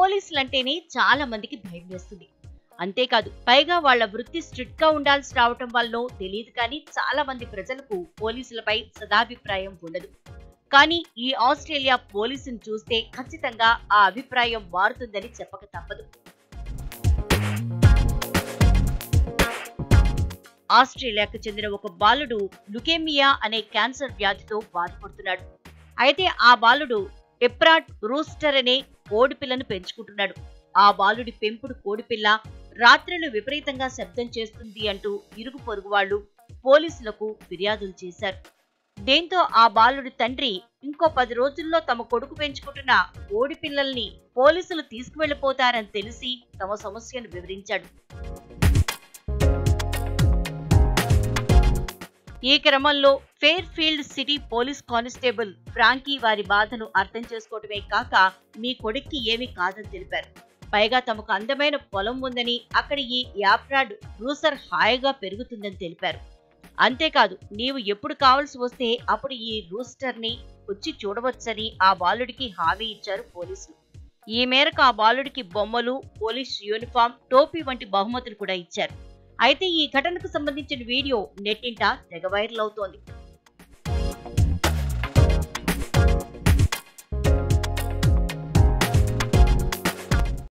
పోలీసులంటేనే చాలా మందికి భయం వేస్తుంది అంతేకాదు పైగా వాళ్ళ వృత్తి స్ట్రిక్ట్ గా ఉండాల్సి రావటం వల్లనో తెలియదు కానీ చాలా మంది ప్రజలకు పోలీసులపై సదాభిప్రాయం ఉండదు కానీ ఈ ఆస్ట్రేలియా పోలీసును చూస్తే ఖచ్చితంగా ఆ అభిప్రాయం మారుతుందని చెప్పక తప్పదు ఆస్ట్రేలియాకు చెందిన ఒక బాలుడు లుకేమియా అనే క్యాన్సర్ వ్యాధితో బాధపడుతున్నాడు అయితే ఆ బాలుడు ఎప్రాట్ రూస్టర్ అనే కోడిపిల్లను పెంచుకుంటున్నాడు ఆ బాలుడి పెంపుడు కోడిపిల్ల రాత్రులు విపరీతంగా శబ్దం చేస్తుంది అంటూ ఇరుగు పొరుగు వాళ్ళు పోలీసులకు ఫిర్యాదులు చేశారు దీంతో ఆ బాలుడి తండ్రి ఇంకో పది రోజుల్లో తమ కొడుకు పెంచుకుంటున్న కోడి పిల్లల్ని పోలీసులు తీసుకువెళ్లిపోతారని తెలిసి తమ సమస్యను వివరించాడు ఈ క్రమంలో Fairfield city police constable Frankie వారి బాధను అర్థం చేసుకోవటమే కాక మీ కొడుక్కి ఏమీ కాదని తెలిపారు పైగా తమకు అందమైన పొలం ఉందని అక్కడ ఈ యాప్రాడ్ బ్రూసర్ హాయిగా పెరుగుతుందని తెలిపారు అంతేకాదు నీవు ఎప్పుడు కావాల్సి వస్తే అప్పుడు ఈ రూస్టర్ ని వచ్చి చూడవచ్చని ఆ బాలుడికి హామీ ఇచ్చారు పోలీసులు ఈ మేరకు ఆ బాలుడికి బొమ్మలు పోలీస్ యూనిఫామ్ టోపీ వంటి బహుమతులు కూడా ఇచ్చారు అయితే ఈ ఘటనకు సంబంధించిన వీడియో నెట్టింట తెగ వైరల్ అవుతోంది